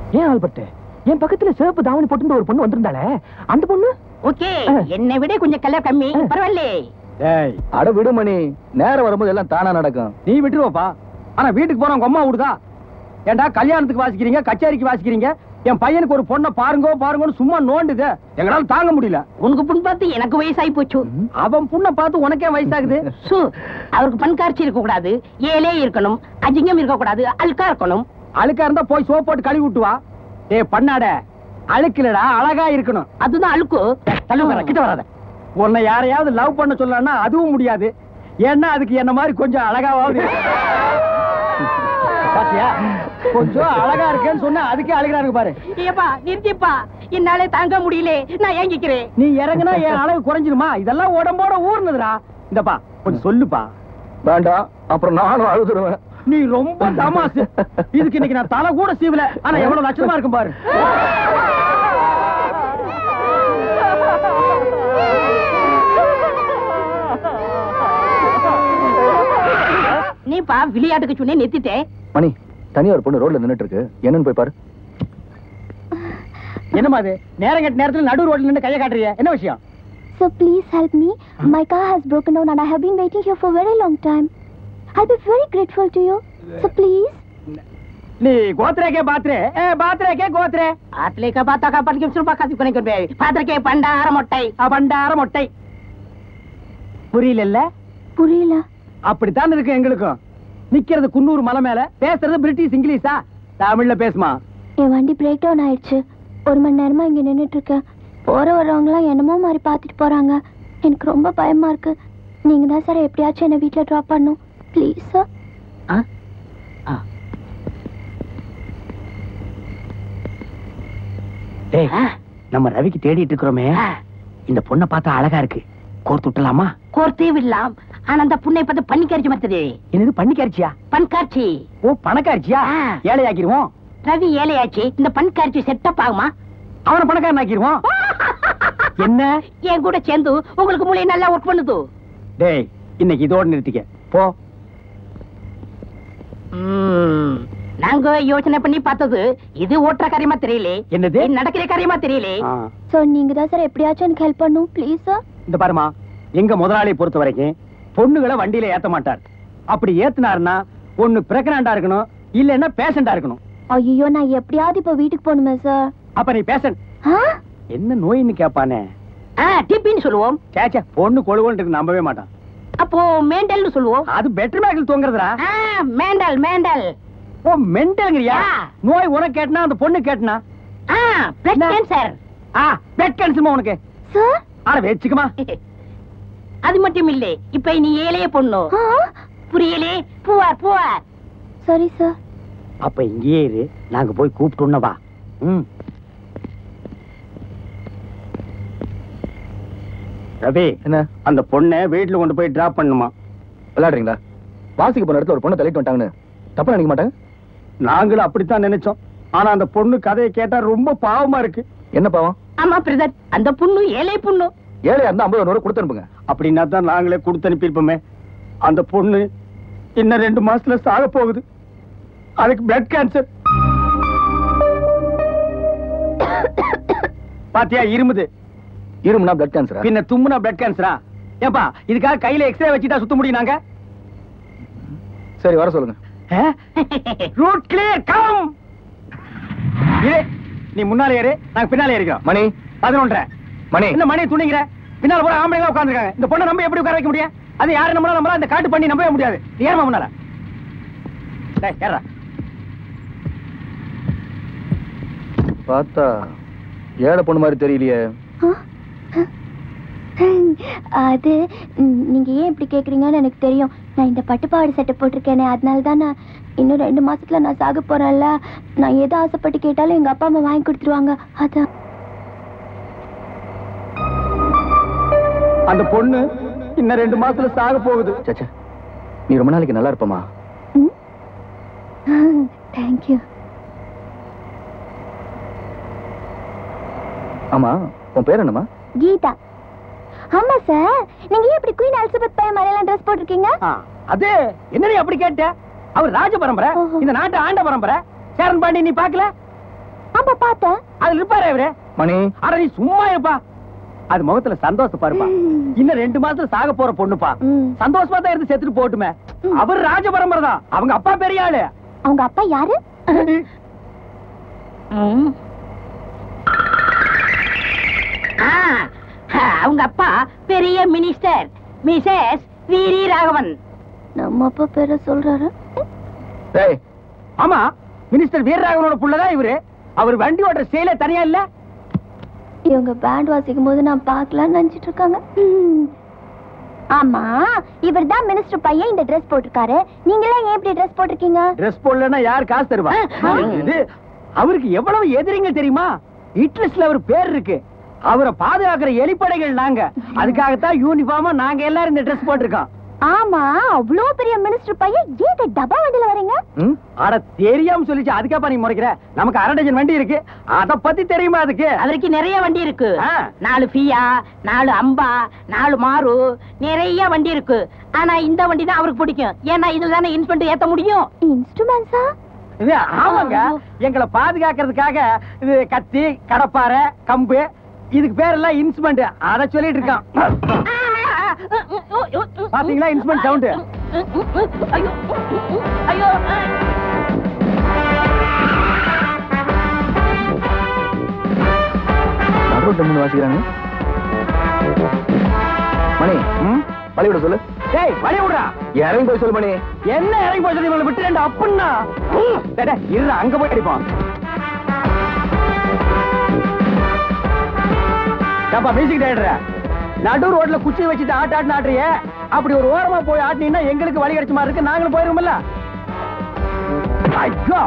ஏன் ஆல்பர்ட் என் பக்கத்துல சிவப்பு தாவணி போட்டு ஒரு பொண்ணு வந்திருந்தாளே அந்த பொண்ணு ஓகே என்னை விட கொஞ்சம் கலர் கம்மி பரவாயில்லே ஏய் அட விடுமணி நேரம் வரும்போது எல்லாம் தானா நடக்கும் நீ விட்டுருவப்பா ஆனா வீட்டுக்கு போனா உங்க அம்மா விடுதா ஏன்டா கல்யாணத்துக்கு வாசிக்கிறீங்க கச்சேரிக்கு வாசிக்கிறீங்க என் பையனுக்கு ஒரு பொண்ணை பாருங்கோ பாருங்கன்னு சும்மா நோண்டுது எங்களால தாங்க முடியல உனக்கு புண் பார்த்து எனக்கு வயசாகி போச்சு அவன் புண்ணை பார்த்து உனக்கே வயசாகுது சு அவருக்கு பண் காட்சி இருக்க கூடாது ஏலே இருக்கணும் அஜிங்கம் இருக்க கூடாது அல்கா இருக்கணும் அழுக்கா இருந்தா போய் சோப் போட்டு கழுவி விட்டு வா டேய் பண்ணாட அழுக்கிலடா அழகா இருக்கணும் அதுதான் அழுக்கு தள்ளு வர கிட்ட வராத உன்னை யாரையாவது லவ் பண்ண சொல்லனா அதுவும் முடியாது ஏன்னா அதுக்கு என்ன மாதிரி கொஞ்சம் அழகாவது பாத்தியா கொஞ்சம் அழகா இருக்கேன்னு சொன்னா அதுக்கே அழகாருக்கு பாரு ஏப்பா நிறுத்திப்பா என்னாலே தாங்க முடியல நான் ஏங்கிக்கிறேன் நீ இறங்குனா என் அழகு குறைஞ்சிருமா இதெல்லாம் உடம்போட ஊர்னதுடா இந்தப்பா கொஞ்சம் சொல்லுப்பா வேண்டாம் அப்புறம் நானும் அழுதுருவேன் நீ ரொம்ப தமாசு இதுக்கு இன்னைக்கு நான் தலை கூட சீவல ஆனா எவ்வளவு லட்சணமா இருக்கும் பாரு நீப்பா விளையாட்டுக்கு சொன்னே நிறுத்திட்டேன் மணி தனியா ஒரு பொண்ணு ரோட்ல நின்னுட்டு இருக்கு என்னன்னு போய் பாரு என்னமா அது நேரம் கட்ட நேரத்துல நடு ரோட்ல நின்று கையை காட்டுறிய என்ன விஷயம் So please help me. My car has broken down and I have been waiting here for a very long time. I'll be very grateful to you. So please. நீ கோத்ரேக்கே பாத்ரே ஏ பாத்ரேக்கே கோத்ரே ஆத்லேக்க பார்த்தாக்கா படிக்க சுருப்பா காசி கொண்டு பாத்திரக்கே பண்டார மொட்டை பண்டார மொட்டை புரியல புரியல அப்படித்தான் இருக்கு எங்களுக்கும் நிக்கிறது குன்னூர் மலை மேல பேசுறது பிரிட்டிஷ் இங்கிலீஷா தமிழ்ல பேசுமா என் வண்டி பிரேக் டவுன் ஆயிடுச்சு ஒரு மணி நேரமா இங்க நின்னுட்டு இருக்கேன் போற வர்றவங்களாம் என்னமோ மாதிரி பார்த்துட்டு போறாங்க எனக்கு ரொம்ப பயமா இருக்கு நீங்க தான் சார் எப்படியாச்சும் என்ன வீட்ல ட்ராப் பண்ணும் ப்ளீஸ் சார் டேய் நம்ம ரவிக்கு தேடிட்டு இருக்கிறோமே இந்த பொண்ணை பார்த்தா அழகா இருக்கு கோர்த்து விட்டலாமா கோர்த்தே விடலாம் ஆனா அந்த புண்ணை பார்த்து பண்ணி காய்ச்சி மத்தது என்னது பண்ணிக்காரிச்சியா பண் காட்சி ஓ பணக்காரிச்சியா ஆ. ஏழையாக்கிருவோம் ரவி ஏழையாச்சு இந்த பண் காட்சி செட்டப் ஆகுமா அவனை பணக்காரன் ஆக்கிருவோம் என்ன என் கூட சேர்ந்து உங்களுக்கு மூளை நல்லா ஒர்க் பண்ணுது டேய் இன்னைக்கு இதோட நிறுத்திக்க போ ம், நாங்க யோசனை பண்ணி பார்த்தது இது ஓட்டுற காரியமா தெரியல என்னது? இது நடக்கிற காரியமா தெரியல ஆ. ஸோ நீங்க தான் சார் எப்படியாச்சும் எனக்கு ஹெல்ப் பண்ணும் ப்ளீஸ் சார் இந்த பாருமா எங்க முதலாளியை பொறுத்த வரைக்கும் பொண்ணுகளை வண்டியில ஏத்த மாட்டார் அப்படி ஏத்துனாருன்னா ஒண்ணு பிரெக்னண்டா இருக்கணும் இல்லன்னா பேஷண்டா இருக்கணும் ஐயோ நான் எப்படியாவது இப்போ வீட்டுக்கு போகணுமே சார் அப்ப நீ பேஷண்ட் ஆ என்ன நோயின்னு கேட்பானே ஆ, டிப்பின்னு சொல்லுவோம் சேச்சே பொண்ணு கொழுவோன்னு இருக்கு நம்பவே மாட்டான் அப்போ மேண்டல்னு சொல்லுவோம் அது பெட்டர் மேக்கில் தூங்குறதுடா ஆ, மேண்டல் மேண்டல் ஓ மென்டல்ங்கிறியா ஆ. நோய் உனக்கு கேட்டனா அந்த பொண்ணு கேட்டனா ஆ பிளட் என்ன? கேன்சர் ஆ பிளட் கேன்சர்மா உனக்கு சார் ஆட வச்சுக்குமா அது மட்டும் இல்லை இப்ப நீ ஏழைய பொண்ணு ஆ புரியலே பூவார் பூவார் சரி சார் அப்ப இங்கேயே இரு நாங்க போய் கூப்பிட்டோம்னா வா ம் ரவி என்ன அந்த பொண்ணை வீட்டுல கொண்டு போய் டிராப் பண்ணுமா விளையாடுறீங்களா வாசிக்க போன இடத்துல ஒரு பொண்ணை தள்ளிட்டு வந்துட்டாங்கன்னு தப்பா நினைக்க மாட்டாங்க நாங்களும் அப்படித்தான் நினைச்சோம் ஆனா அந்த பொண்ணு கதையை கேட்டா ரொம்ப பாவமா இருக்கு என்ன பாவம் ஆமா பிரதர் அந்த பொண்ணு ஏழை பொண்ணு ஏழையா இருந்தா ஐம்பது நூறு கொடுத்து அனுப்புங்க அப்படின்னா தான் நாங்களே கொடுத்து அனுப்பியிருப்போமே அந்த பொண்ணு இன்னும் ரெண்டு மாசத்துல சாக போகுது அதுக்கு பிளட் கேன்சர் பாத்தியா இருமுது இருமுனா பிளட் கேன்சரா பின்ன தும்முனா பிளட் கேன்சரா ஏப்பா இதுக்காக கையில எக்ஸ்ரே வச்சுட்டா சுத்த முடியும் நாங்க சரி வர சொல்லுங்க ரூட் கிளியர் கம் இரு நீ முன்னால ஏறு நாங்க பின்னால ஏறிக்கிறோம் மணி பதினொன்றரை மணி என்ன மணி துணிங்கிற பின்னால போற ஆம்பளைங்க உட்காந்துருக்காங்க இந்த பொண்ணை நம்ப எப்படி உட்கார வைக்க முடியும் அது யாரை நம்பலாம் நம்பலாம் இந்த காட்டு பண்ணி நம்பவே முடியாது நீ ஏறமா முன்னால டேய் ஏறா பார்த்தா ஏழை பொண்ணு மாதிரி தெரியலையே அது ம், நீங்க ஏன் இப்படி கேக்குறீங்கன்னு எனக்கு தெரியும் நான் இந்த பட்டுப்பாவாடை சட்டை போட்டிருக்கேனே அதனால தான் நான் இன்னும் ரெண்டு மாசத்துல நான் சாக போறேன்ல நான் எதை ஆசைப்பட்டு கேட்டாலும் எங்க அப்பா அம்மா வாங்கி கொடுத்துருவாங்க அதான் அந்த பொண்ணு இன்னும் ரெண்டு மாசத்துல சாக போகுது சச்சா நீ ரொம்ப நாளைக்கு நல்லா இருப்பமா தேங்க்யூ ஆமா உன் பேர் என்னம்மா கீதா ஆமா சார் நீங்க ஏன் இப்படி குயின் அல்சபெத் பையன் மாதிரிலாம் ட்ரெஸ் போட்டிருக்கீங்க ஆ, அது என்ன அப்படி கேட்ட அவர் ராஜ பரம்பரை ஓஹோ. இந்த நாட்டு ஆண்ட பரம்பரை சேரன் பாண்டி நீ பாக்கல ஆமா பார்த்தேன் அதுல இருப்பாரு இவரு மணி அட நீ சும்மா இருப்பா அது முகத்துல சந்தோஷம் பாருப்பா இன்னும் ரெண்டு மாசத்துல சாக போற பொண்ணுப்பா ம். சந்தோஷமா தான் இருந்து செத்துட்டு போட்டுமே ம். அவர் ராஜ பரம்பரை தான் அவங்க அப்பா பெரிய ஆளு அவங்க அப்பா யாரு ம். ஆ, அவங்க அப்பா பெரிய மினிஸ்டர் மிசஸ் வீரி ராகவன் நம்ம அப்பா பேர சொல்றாரு டேய் ஆமா மினிஸ்டர் வீரராகவனோட புள்ளதான் இவரு அவர் வண்டி ஓட்டுற செயல தனியா இல்ல இவங்க பேண்ட் வாசிக்கும் போது நான் பார்க்கலாம்னு நினைச்சிட்டு இருக்காங்க ம். ஆமா இவர் தான் மினிஸ்டர் பையன் இந்த ட்ரெஸ் போட்டிருக்காரு நீங்களே ஏன் இப்படி ட்ரெஸ் போட்டிருக்கீங்க ட்ரெஸ் போடலன்னா யார் காசு தருவா ஆ. இது அவருக்கு எவ்வளவு எதிரிங்க தெரியுமா ஹிட்லிஸ்ட்ல அவர் பேர் இருக்கு அவரை பாதுகாக்கிற எலிப்படைகள் நாங்க அதுக்காகத்தான் யூனிஃபார்மா நாங்க எல்லாரும் இந்த ட்ரெஸ் போட்டிருக்கோம் ஆமா அவ்வளோ பெரிய மினிஸ்டர் பையன் ஏன் இந்த டப்பா வண்டியில வரீங்க ம் அட தெரியாம சொல்லிச்சு அதுக்காப்பா நீ முறைக்கிற நமக்கு அரை டஜன் வண்டி இருக்கு அத பத்தி தெரியுமா அதுக்கு அவருக்கு நிறைய வண்டி இருக்கு ஆ. நாலு ஃபியா நாலு அம்பா நாலு மாறு நிறைய வண்டி இருக்கு ஆனா இந்த வண்டி தான் அவருக்கு பிடிக்கும் ஏன்னா இதுல தானே இன்ஸ்பெக்டர் ஏத்த முடியும் இன்ஸ்ட்ருமெண்ட்ஸா இது ஆமாங்க எங்களை பாதுகாக்கிறதுக்காக இது கத்தி கடப்பாரை கம்பு இதுக்கு பேர் எல்லாம் இன்ஸ்ட்ருமெண்ட் அத சொல்லிட்டு இருக்கான் பாத்தீங்களா இன்ஸ்ட்ருமெண்ட் சவுண்ட் ஐயோ ஐயோ நடுவு டம்முன்னு வாசிக்கிறாங்க மணி ம்? வழி விட சொல்லு டேய் வழி விடுறா இறங்கி போய் சொல்லு மணி என்ன இறங்கி போய் சொல்லி இவங்களை விட்டு ரெண்டு அப்புன்னா டேய், டேய், இருடா அங்க போய் அடிப்போம் ஏப்பா மியூசிக் டைரக்டர் நடு ரோட்ல குச்சி வச்சுட்டு ஆட்டு ஆட்டு ஆட்டுறியே அப்படி ஒரு ஓரமா போய் ஆட்டினீங்கன்னா எங்களுக்கு வழி கிடைச்ச மாதிரி இருக்கு நாங்களும் போயிருவோம்ல ஐயோ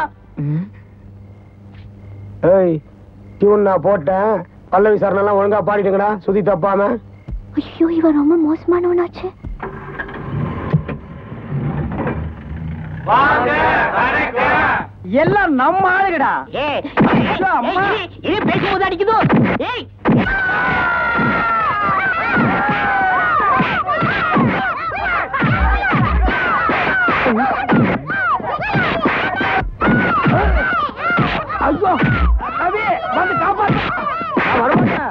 ஏய் டியூன் நான் போட்டேன் பல்லவி சரணெல்லாம் ஒழுங்கா பாடிட்டுங்கடா சுதி தப்பாம ஐயோ இவன் ரொம்ப மோசமானவனாச்சு எல்லாம் நம்ம ஆளுகடா ஏய், ஐயோ, அம்மா. ஏய், இது பேசும்போது அடிக்குதோ ஏய் ஐயோ ரவி வந்து காப்பாத்து நான் வரமாட்டேன்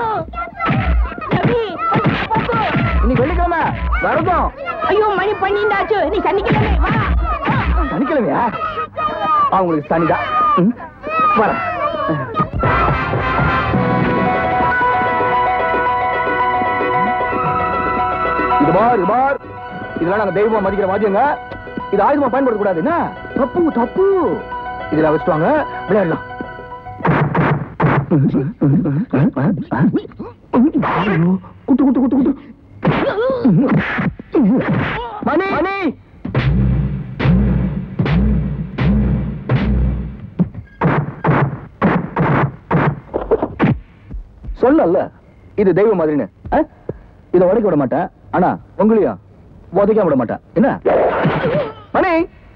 ரவி, போக்கு. இன்னைக்கு வெள்ளிக்கிழமை வரதும் ஐயோ மணி பண்ணிண்டாச்சு நீ சனிக்கிழமை வா சனிக்கிழமையா அவங்களுக்கு சனிதான் ம், வரேன் இது பார் இது பார் இதெல்லாம் நாங்க தெய்வமா மதிக்கிற வாத்தியங்க இது ஆயுதமா பயன்படுத்த கூடாது என்ன தப்பு தப்பு இதுல வச்சுட்டு வாங்க விளையாடலாம் ஐயோ, குத்து குத்து குத்து குத்து மணி மணி சொல்லல இது தெய்வம் மாதிரின்னு ஆ? இதை உடைக்க விட மாட்டேன் ஆனா உங்களையும் உதைக்க விட மாட்டேன் என்ன மணி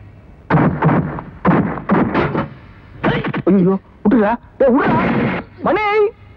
ஐயோ விட்டுறா டேய் விடுறா மணி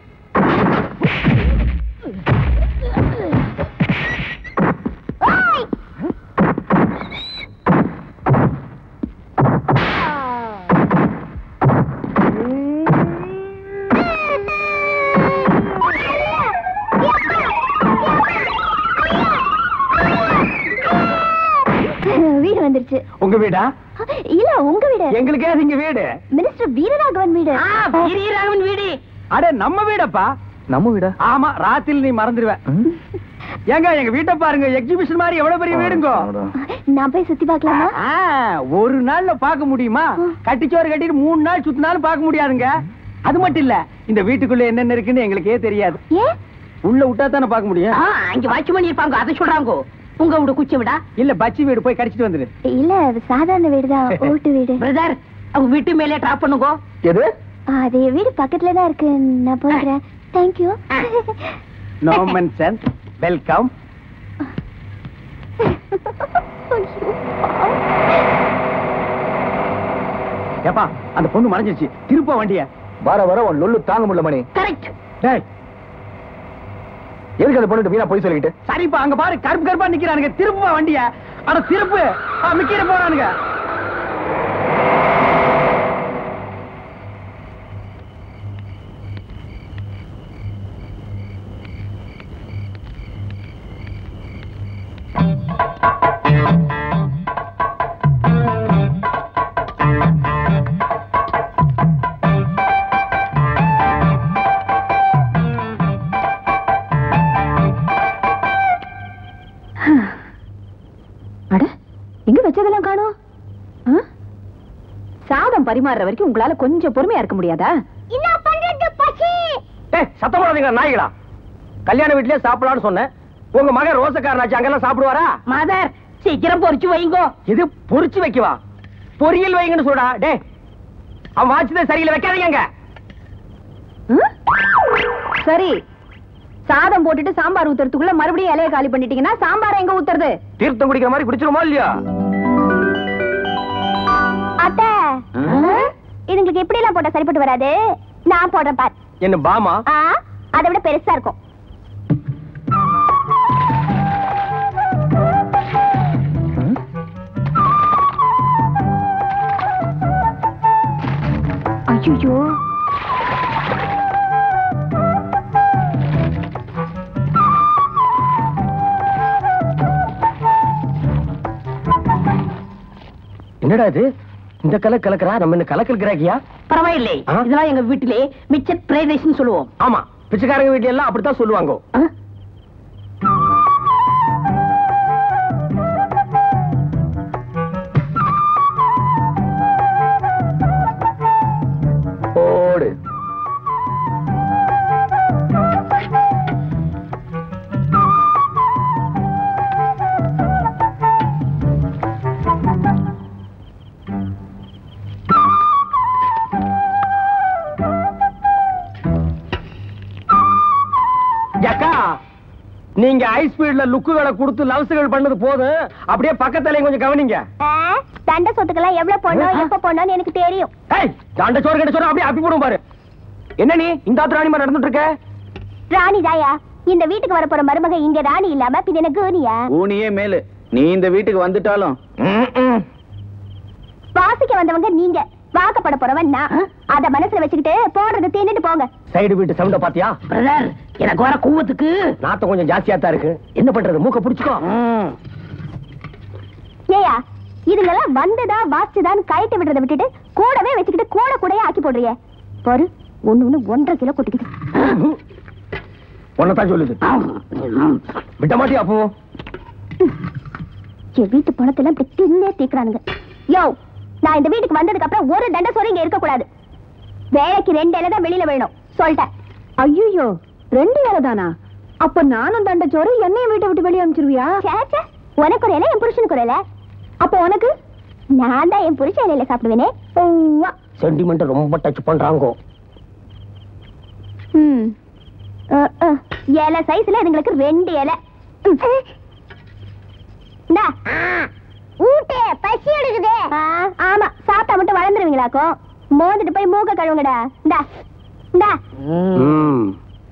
வீடு வந்துருச்சு உங்க வீடா இல்ல உங்க வீடு எங்களுக்கே அது இங்க வீடு மினிஸ்டர் வீரராகவன் வீடு ஆ, வீரராகவன் வீடு அட நம்ம வீடப்பா நம்ம வீடா ஆமா ராத்திரி நீ மறந்துடுவ ம்? ஏங்க எங்க வீட்டை பாருங்க எக்ஸிபிஷன் மாதிரி எவ்வளவு பெரிய வீடுங்கோ ஆமாடா. நான் போய் சுத்தி பார்க்கலாமா ஆ, ஒரு நாள்ல பார்க்க முடியுமா கட்டிச்சோறு கட்டிட்டு மூணு நாள் சுத்தினாலும் பார்க்க முடியாதுங்க அது மட்டும் இல்ல இந்த வீட்டுக்குள்ள என்னென்ன இருக்குன்னு எங்களுக்கே தெரியாது ஏன் உள்ள விட்டா தானே பார்க்க முடியும் ஆ, அங்க வாட்ச்மேன் இருப்பாங்க அதை சொல்றாங்க உங்க வீடு குச்சி விடா இல்ல பச்சி வீடு போய் கடிச்சிட்டு வந்துரு இல்ல அது சாதாரண வீடு தான் ஓட்டு வீடு பிரதர் அவங்க வீட்டு மேலே டிராப் பண்ணுங்க எது அது என் வீடு பக்கத்துல தான் இருக்கு நான் போகிறேன் தேங்க்யூ நோ மென்ஷன் வெல்கம் ஏப்பா அந்த பொண்ணு மறைஞ்சிருச்சு திருப்ப வண்டிய வர வர உன் லொல்லு தாங்க முடியல மணி கரெக்ட் டேய் எதுக்கு அதை பண்ணிட்டு வீணா போய் சொல்லிக்கிட்டு சரிப்பா அங்க பாரு கருப்பு கருப்பா நிக்கிறானுங்க திருப்புப்பா வண்டிய அட திருப்பு மிக்கிற போறானுங்க எங்க வச்சதெல்லாம் காணோம் ஆ? சாதம் பரிமாறுற வரைக்கும் உங்களால கொஞ்சம் பொறுமையா இருக்க முடியாதா என்ன பண்றது பசி ஏய் சத்தம் போடாதீங்க நாய்களா கல்யாண வீட்லயே சாப்பிடலாம்னு சொன்னேன் உங்க மகன் ரோசக்காரனாச்சு அங்கெல்லாம் சாப்பிடுவாரா மதர் சீக்கிரம் பொரிச்சு வைங்கோ இது பொரிச்சு வைக்கவா பொரியல் வைங்கன்னு சொல்றா டேய் அவன் வாட்சதை சரியில்லை வைக்காதீங்க ம்? சரி சாதம் போட்டுட்டு சாம்பார் ஊத்துறதுக்குள்ள மறுபடியும் இலைய காலி பண்ணிட்டீங்கன்னா சாம்பார் எங்க ஊத்துறது தீர்த்தம் குடிக்கிற மாதிரி குடிச்சிருமா இல்லையா அத்தை இதுங்களுக்கு எப்படி எல்லாம் போட்டா சரிப்பட்டு வராது நான் போடுறேன் பார் என்ன பாமா ஆ அதை விட பெருசா இருக்கும் ஐயோ என்னடா இது இந்த கலக்கு கலக்குறா நம்ம இந்த கலக்கல் கிராக்கியா பரவாயில்லை ஆ? இதெல்லாம் எங்க வீட்டிலே மிச்சர் ஃப்ரைட் ரைஸ்னு சொல்லுவோம் ஆமா பிச்சைக்காரங்க வீட்ல எல்லாம் அப்படித்தான் சொல்லுவாங்க ஆ? ஓடு அக்கா நீங்க ஹை ஸ்பீட்ல லுக்குகளை கொடுத்து லவ்ஸுகள் பண்ணது போதும் அப்படியே பக்கத்துல கொஞ்சம் கவனிங்க தண்டை சொத்துக்கெல்லாம் எவ்வளவு போடணும் எப்ப போடணும்னு எனக்கு தெரியும் ஏய் தாண்ட சோறு கிட்ட சோறு அப்படியே அப்பி போடும் பாரு என்ன நீ இந்த ஆத்து ராணிமா நடந்துட்டு இருக்க ராணி தாயா இந்த வீட்டுக்கு வர போற மருமக இங்க ராணி இல்லாம பின்ன என்ன கூனியா ஊனியே மேலு நீ இந்த வீட்டுக்கு வந்துட்டாலும் ம்ம். வாசிக்க வந்தவங்க நீங்க வாக்கப்பட போறவன் நான் அத மனசுல வச்சுக்கிட்டு போடுறது தின்னுட்டு போங்க சைடு வீட்டு சவுண்ட பாத்தியா பிரதர் எனக்கு வர கூவத்துக்கு நாத்தம் கொஞ்சம் ஜாஸ்தியா தான் இருக்கு என்ன பண்றது மூக்க புடிச்சுக்கோ ம். ஏயா இதுங்கெல்லாம் வந்துதா வாச்சுதான்னு கயட்டி விடுறத விட்டுட்டு கூடவே வச்சுக்கிட்டு கூட கூடயே ஆக்கி போடுறியே பாரு ஒண்ணு ஒண்ணு ஒன்றரை கிலோ கொட்டிக்கிட்டு உன்னதான் சொல்லுது விட மாட்டியா அப்போ என் வீட்டு பணத்தெல்லாம் இப்படி தின்னே தீக்குறானுங்க யோ நான் இந்த வீட்டுக்கு வந்ததுக்கு அப்புறம் ஒரு தண்டை சோறு இங்க இருக்க கூடாது வேலைக்கு ரெண்டு இலை தான் வெளியில வேணும் சொல்லிட்டேன் ஐயோ ரெண்டு இலை தானா அப்ப நானும் தண்டை சோறு என்னையும் வீட்டை விட்டு வெளியே அனுப்பிச்சிருவியா உனக்கு ஒரு இலை என் புருஷனுக்கு ஒரு இலை அப்ப உனக்கு நான் தான் என் புருஷன் இலையில சாப்பிடுவேனே உவ்வா. சென்டிமெண்ட் ரொம்ப டச் பண்றாங்க ம். அஹ், அஹ். இலை சைஸ்ல இதுங்களுக்கு ரெண்டு இலை ம். இந்தா. ஊட்டே பசி எடுக்குதே ஆமா சாப்பிட்டா மட்டும் வளர்ந்துருவீங்களாக்கும் மோந்துட்டு போய் மூக்க கழுவுங்கடா இந்தா இந்தா ம்.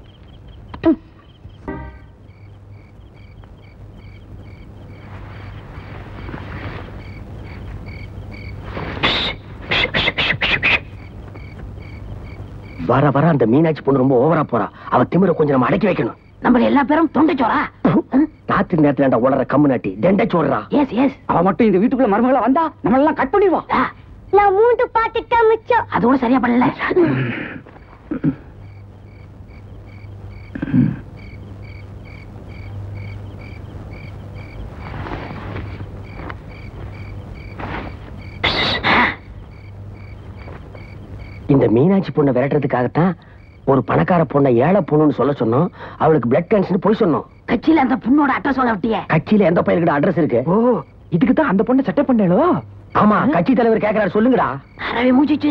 வர வர அந்த மீனாட்சி பொண்ணு ரொம்ப ஓவரா போறா அவ திமிர கொஞ்சம் நம்ம அடக்கி வைக்கணும் நம்ம எல்லா பேரும் தொண்டைச்சோரா ராத்திரி நேரத்துல உளற கம்மு நாட்டி டெண்டை சோடுறா எஸ் எஸ் அவ மட்டும் இந்த வீட்டுக்குள்ள மருமகளா வந்தா நம்ம எல்லாம் கட் பண்ணிடுவோம் நான் மூன்று பாத்துட்டா மிச்சம் அது கூட சரியா பண்ணல இந்த மீனாட்சி பொண்ணை விரட்டுறதுக்காகத்தான் ஒரு பணக்கார பொண்ணை ஏழை பொண்ணுன்னு சொல்ல சொன்னோம் அவளுக்கு பிளட் கேன்சர் போய் சொன்னோம் கட்சியில அந்த பொண்ணோட அட்ரஸ் சொல்ல விட்டிய கட்சியில எந்த பையன்கிட்ட அட்ரஸ் இருக்கு ஓ இதுக்கு தான் அந்த பொண்ணை சட்டை பண்ணேளோ ஆமா கட்சி தலைவர் கேக்குறாரு சொல்லுங்கடா அறவே மூச்சிச்சு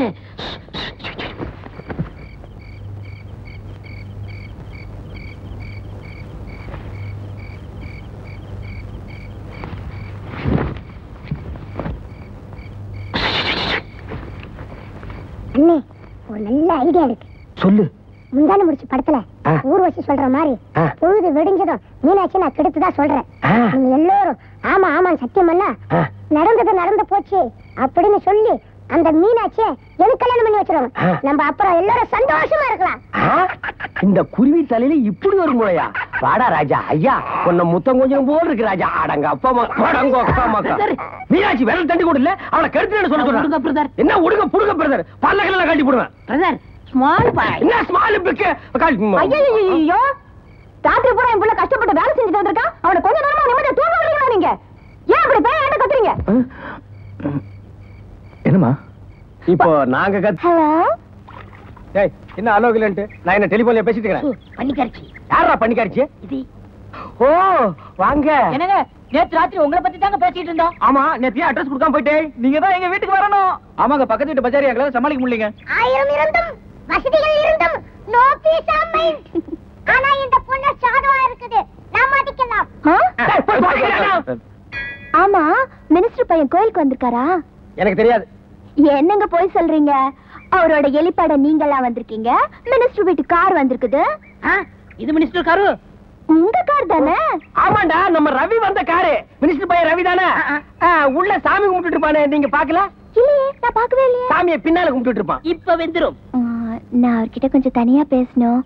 அண்ணே ஒரு நல்ல ஐடியா இருக்கு சொல்லு முந்தான முடிச்சு படத்துல ஆ. ஊர்வசி சொல்ற மாதிரி ஆ. பொழுது விடிஞ்சதும் மீனாட்சி நான் கெடுத்துதான் சொல்றேன் ஆ. நீங்க எல்லாரும் ஆமா ஆமா சத்தியம் பண்ணா ஆ. நடந்தது நடந்து போச்சு அப்படின்னு சொல்லி அந்த மீனாட்சிய எனக்கு கல்யாணம் பண்ணி வச்சிருவாங்க ஆ. நம்ம அப்புறம் எல்லாரும் சந்தோஷமா இருக்கலாம் ஆ? இந்த குருவி தலையில இப்படி ஒரு முறையா வாடா ராஜா ஐயா உன்னை முத்தம் கொஞ்சம் போல் இருக்கு ராஜா அடங்க அப்பா அம்மா அடங்க அப்பா அம்மாக்கா மீனாட்சி விரல் தண்டி கூட இல்ல அவளை கெடுத்து சொல்ல உடுங்க சொல்றேன் பிரதர் என்ன உடுங்க புடுங்க பிரதர் பல்ல கல்ல கட்டி போடுவேன் பிரதர் ஸ்மால் பாய் என்ன ஸ்மால் பிக்கு ஐயோ ராத்திரி பூரா என் புள்ள கஷ்டப்பட்டு வேலை செஞ்சுட்டு வந்திருக்கான் அவனை கொஞ்ச நேரமா நிம்மதியா தூங்க விடுறீங்களா நீங்க ஏன் அப்படி போய் என்ன கத்துறீங்க என்னம்மா இப்போ நாங்க கத் ஹலோ ஏய் என்ன அலோகலன்ட்டு நான் என்ன டெலிபோன்ல பேசிட்டு இருக்கிறேன் பண்ணிக்கரிச்சி யாரா பண்ணிக்காரிச்சு இது ஓ வாங்க என்னங்க நேத்து ராத்திரி உங்களை பத்தி தாங்க பேசிட்டு இருந்தோம் ஆமா நேத்தியா அட்ரஸ் கொடுக்காம போயிட்டே நீங்க தான் எங்க வீட்டுக்கு வரணும் ஆமாங்க பக்கத்து வீட்டு பஜாரி எங்களால சமாளிக்க முடியலங்க ஆயிரம் இருந்தும் வசதிகள் இருந்தும் நோ பீஸ் ஆனா இந்த பொண்ணு சாதுவா இருக்குது நான் மாட்டிக்கலாம் ஏய், போய் பாருங்க. ஆமா மினிஸ்டர் பையன் கோயிலுக்கு வந்திருக்காரா எனக்கு தெரியாது என்னங்க போய் சொல்றீங்க அவரோட எலிப்பட நீங்களா வந்திருக்கீங்க மினிஸ்டர் வீட்டு கார் வந்திருக்குது ஆ, இது மினிஸ்டர் காரு உங்க கார் தானே ஆமாண்டா நம்ம ரவி வந்த காரு மினிஸ்டர் பையன் ரவி தானே ஆ, உள்ள சாமி கும்பிட்டுட்டு இருப்பானே நீங்க பாக்கல இல்லையே நான் பார்க்கவே இல்லையே சாமியை பின்னால கும்பிட்டுட்டு இருப்பான் இப்ப வெந்துரும் ஆ, நான் அவர்கிட்ட கொஞ்சம் தனியா பேசணும்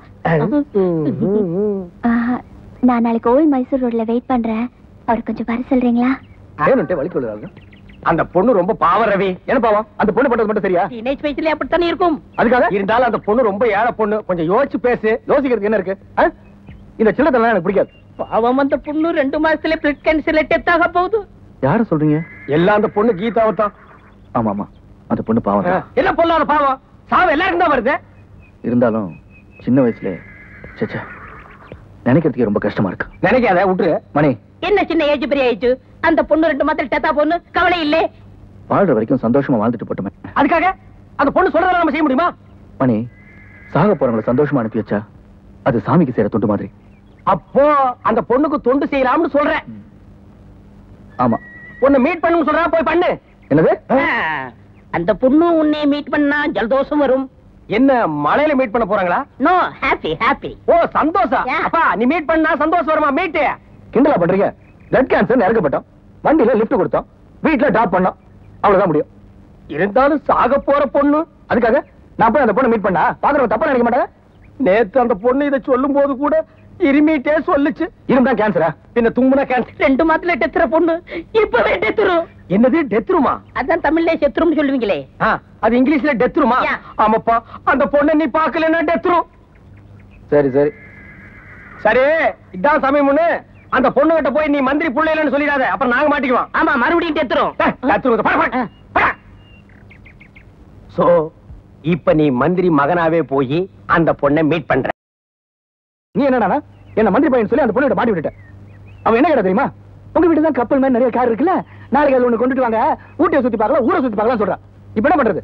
ஆ, நான் நாளைக்கு ஓல்ட் மைசூர் ரோட்ல வெயிட் பண்றேன் அவர் கொஞ்சம் வர சொல்றீங்களா வேணும்ட்டே வலிக்கு விழுறாங்க அந்த பொண்ணு ரொம்ப பாவம் ரவி என்ன பாவம் அந்த பொண்ணு பண்றது மட்டும் சரியா டீனேஜ் வயசுல அப்படித்தானே இருக்கும் அதுக்காக இருந்தாலும் அந்த பொண்ணு ரொம்ப ஏழை பொண்ணு கொஞ்சம் யோசிச்சு பேசு யோசிக்கிறதுக்கு என்ன இருக்கு ஆ? இந்த சின்னத்தெல்லாம் எனக்கு பிடிக்காது பாவம் அந்த பொண்ணு ரெண்டு மாசத்துல பிளட் கேன்சர்ல டெத் ஆக போகுது யார சொல்றீங்க எல்லாம் அந்த பொண்ணு கீதாவை தான் ஆமா ஆமா அந்த பொண்ணு பாவம் தான். என்ன பொண்ணாத பாவம் சாவு எல்லாருக்கும் தான் வருது இருந்தாலும் சின்ன வயசுல சச்சா நினைக்கிறதுக்கு ரொம்ப கஷ்டமா இருக்கு நினைக்காத விட்டுரு மணி என்ன சின்ன ஏஜ் பெரிய ஏஜ் அந்த பொண்ணு ரெண்டு மாசத்துல டெத்தா பொண்ணு கவலை இல்லே வாழ்ற வரைக்கும் சந்தோஷமா வாழ்ந்துட்டு போட்டுமே அதுக்காக அந்த பொண்ணு சொல்றதெல்லாம் நம்ம செய்ய முடியுமா மணி சாக போறவங்களை சந்தோஷமா அனுப்பி வச்சா அது சாமிக்கு செய்யற தொண்டு மாதிரி அப்போ அந்த பொண்ணுக்கு தொண்டு செய்யலாம்னு சொல்றேன் ஆமா உன்னை மீட் பண்ணுன்னு சொல்றா போய் பண்ணு என்னது ஆ, அந்த பொண்ணு உன்னை மீட் பண்ணா ஜலதோஷம் வரும் என்ன மலையில மீட் பண்ண போறாங்களா நோ ஹாப்பி ஹாப்பி ஓ சந்தோஷம் Yeah. அப்பா நீ மீட் பண்ணா சந்தோஷம் வருமா மீட் கிண்டலா பண்றீங்க பிளட் கேன்சர் இறக்கப்பட்டோம் வண்டியில லிஃப்ட் கொடுத்தோம் வீட்டுல டாப் பண்ணோம் அவ்வளவுதான் முடியும் இருந்தாலும் சாக போற பொண்ணு அதுக்காக நான் போய் அந்த பொண்ணை மீட் பண்ணா பாக்குறவங்க தப்பா நினைக்க மாட்டாங்க நேத்து அந்த பொண்ணு இதை சொல்லும் போது கூட இருமிட்டே சொல்லுச்சு இருந்தா கேன்சரா பின்ன தும்முனா கேன்சர் ரெண்டு மாசத்துல டெத்துற பொண்ணு இப்பவே டெத்துரும் என்னது டெத்ருமா அதான் தமிழ்ல செத்துரும் சொல்லுவீங்களே அது இங்கிலீஷ்ல டெத்ருமா Yeah. ஆமாப்பா அந்த பொண்ணை நீ பாக்கலன்னா டெத்ரும் சரி சரி சரி இதான் சமயம்னு அந்த பொண்ணு கிட்ட போய் நீ மந்திரி புள்ளைலன்னு சொல்லிடாத அப்புறம் நாங்க மாட்டிக்குவோம் ஆமா மறுபடியும் டெத்துரும் சோ இப்ப நீ மந்திரி மகனாவே போய் அந்த பொண்ணை மீட் பண்ற நீ என்னடா என்ன மந்திரி பையன் சொல்லி அந்த பொண்ணு மாட்டி விட்டுட்ட அவன் என்ன கேட்டா தெரியுமா உங்க வீட்டு தான் கப்பல் மாதிரி நிறைய கார் இருக்குல்ல நாளைக்கு அது ஒண்ணு கொண்டுட்டு வாங்க ஊட்டியை சுத்தி பார்க்கலாம் ஊரை சுத்தி பார்க்கலாம் சொல்றான் இப்ப என்ன பண்றது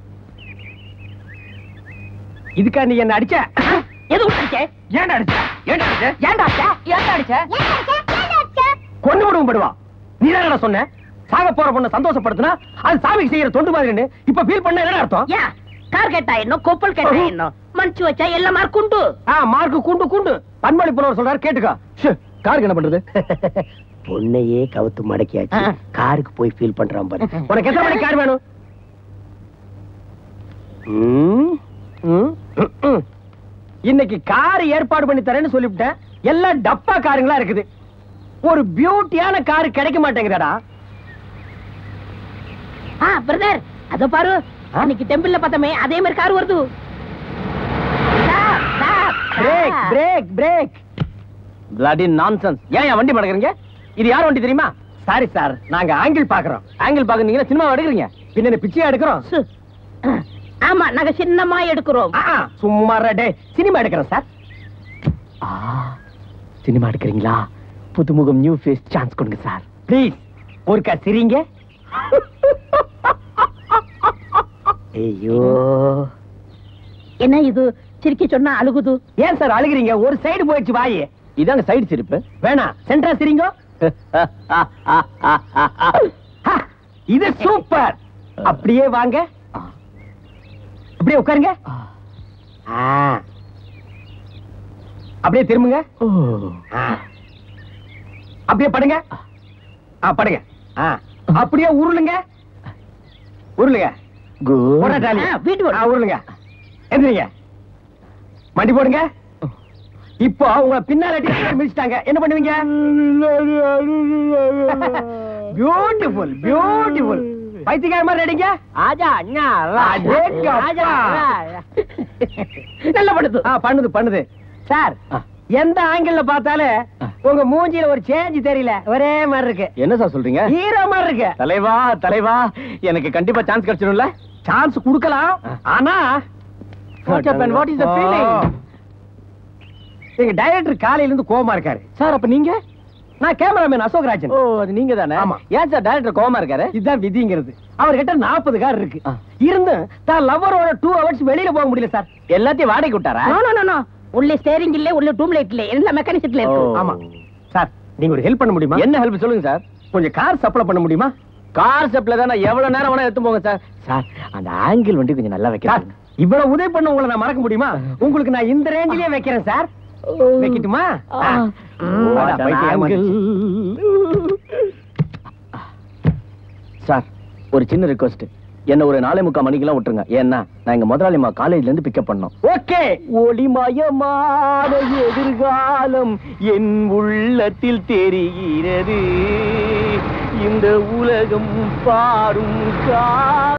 இதுக்கா நீ என்ன அடிச்ச எது அடிச்ச ஏன்டா அடிச்ச ஏன்டா அடிச்ச ஏன்டா அடிச்ச ஏன்டா அடிச்ச கொண்டு விடுவோம் படுவா நீ தானடா சொன்ன சாக போற பொண்ணை சந்தோஷப்படுத்தினா அது சாமிக்கு செய்யற தொண்டு மாதிரின்னு இப்ப ஃபீல் பண்ண என்ன அர்த்தம் ஏன் கார் கேட்டா என்ன கொப்பல் கேட்டா என்ன மனுச்சு வச்சா எல்லாம் மார்க்குண்டு ஆ மார்க்கு குண்டு குண்டு பண்பளி புலவர் சொல்றாரு கேட்டுக்கோ ஷே, காருக்கு என்ன பண்றது பொண்ணையே கவுத்து மடக்கியாச்சு ஆ. காருக்கு போய் ஃபீல் பண்றான் பாரு உனக்கு எத்தனை மணிக்கு கார் வேணும் ம், ம், ம், ம். இன்னைக்கு கார் ஏற்பாடு பண்ணி தரேன்னு சொல்லிவிட்டேன் எல்லாம் டப்பா காருங்களா இருக்குது ஒரு பியூட்டியான கார் கிடைக்க மாட்டேங்குதாடா ஆ பிரதர் அத பாரு அன்னைக்கு டெம்பிள்ல பார்த்தமே அதே மாதிரி கார் வருது Stop, stop, brake stop. Brake brake bloody nonsense ஏன் என் வண்டி மடக்குறீங்க இது யார் வண்டி தெரியுமா சாரி சார் நாங்க ஆங்கிள் பாக்குறோம் ஆங்கிள் பாக்குறீங்கன்னா சினிமா எடுக்கிறீங்க பின்ன என்ன பிச்சையா எடுக்கிறோம் சு. ஆமா நாங்க சின்னமா எடுக்கிறோம் ஆ, சும்மா டே சினிமா எடுக்கிறேன் சார் ஆ சினிமா எடுக்கிறீங்களா புதுமுகம் நியூ ஃபேஸ் சான்ஸ் கொடுங்க சார் ப்ளீஸ் ஒருக்கா சிரிங்க ஐயோ என்ன இது சிரிக்க சொன்னா அழுகுது ஏன் சார் அழுகுறீங்க ஒரு சைடு போயிடுச்சு வாயி இதாங்க சைடு சிரிப்பு வேணாம் சென்டரா சிரிங்க ஹா, இது சூப்பர் அப்படியே வாங்க அப்படியே உட்காருங்க ஆ. அப்படியே திரும்புங்க ஆ. அப்படியே படுங்க ஆ படுங்க ஆ. அப்படியே உருளுங்க உருளுங்க போடா டாலி. ஆ, வீட்டு ஓடு. ஆ, உருளுங்க எந்திரிங்க மண்டி போடுங்க இப்போ உங்க பின்னால அடி மிதிச்சிட்டாங்க என்ன பண்ணுவீங்க பியூட்டிஃபுல் பியூட்டிஃபுல் பைத்தியக்கார மாதிரி அடிங்க ஆஜா அண்ணா அடேங்கப்பா. நல்ல படுது ஆ பண்ணுது பண்ணுது சார் ஆ. எந்த ஆங்கிள் பார்த்தாலே உங்க மூஞ்சில ஒரு சேஞ்ச் தெரியல ஒரே மாதிரி இருக்கு என்ன சார் சொல்றீங்க ஹீரோ மாதிரி இருக்கு தலைவா தலைவா எனக்கு கண்டிப்பா சான்ஸ் கிடைச்சிடும்ல சான்ஸ் கொடுக்கலாம் ஆனா What happened? What is the feeling? எங்க டைரக்டர் காலையில இருந்து கோவமா இருக்காரு சார் அப்ப நீங்க நான் கேமராமேன் அசோக் ராஜன் ஓ அது நீங்க தானே ஆமா. ஏன் சார் டைரக்டர் கோவமா இருக்காரு இதுதான் விதிங்கிறது அவர்கிட்ட நாற்பது கார் இருக்கு ஆ. இருந்து தான் லவ்வரோட டூ ஹவர்ஸ் வெளியில போக முடியல சார் எல்லாத்தையும் வாடகை விட்டாரா நோ நோ நோ உள்ள ஸ்டேரிங் இல்ல உள்ள டூம் லைட் இல்ல எல்லா மெக்கானிசத்துல இருக்கு ஓ. ஆமா சார் நீங்க ஒரு ஹெல்ப் பண்ண முடியுமா என்ன ஹெல்ப் சொல்லுங்க சார் கொஞ்சம் கார் சப்ளை பண்ண முடியுமா கார் செப்ல தான் நான் எவ்வளவு நேரம் வேணா எடுத்து போங்க சார் சார் அந்த ஆங்கிள் வண்டி கொஞ்சம் நல்லா சார் வைக்கிறேன் இவ்வளவு உதவி பண்ண உங்களை நான் மறக்க முடியுமா உங்களுக்கு நான் இந்த ரேஞ்சிலே வைக்கிறேன் சார் வைக்கட்டுமா ஆ. ம், What வாடா, an பைத்தியம் angle. ஏமாந்துச்சு. சார் ஒரு சின்ன ரிக்வஸ்ட் என்ன ஒரு நாலே முக்கால் மணிக்கெல்லாம் விட்டுருங்க ஏன்னா நான் எங்க முதலாளிமா காலேஜ்ல இருந்து பிக்கப் பண்ணோம் ஓகே ஒளிமயமான எதிர்காலம் என் உள்ளத்தில் தெரிகிறது இந்த உலகம் பாரும் கா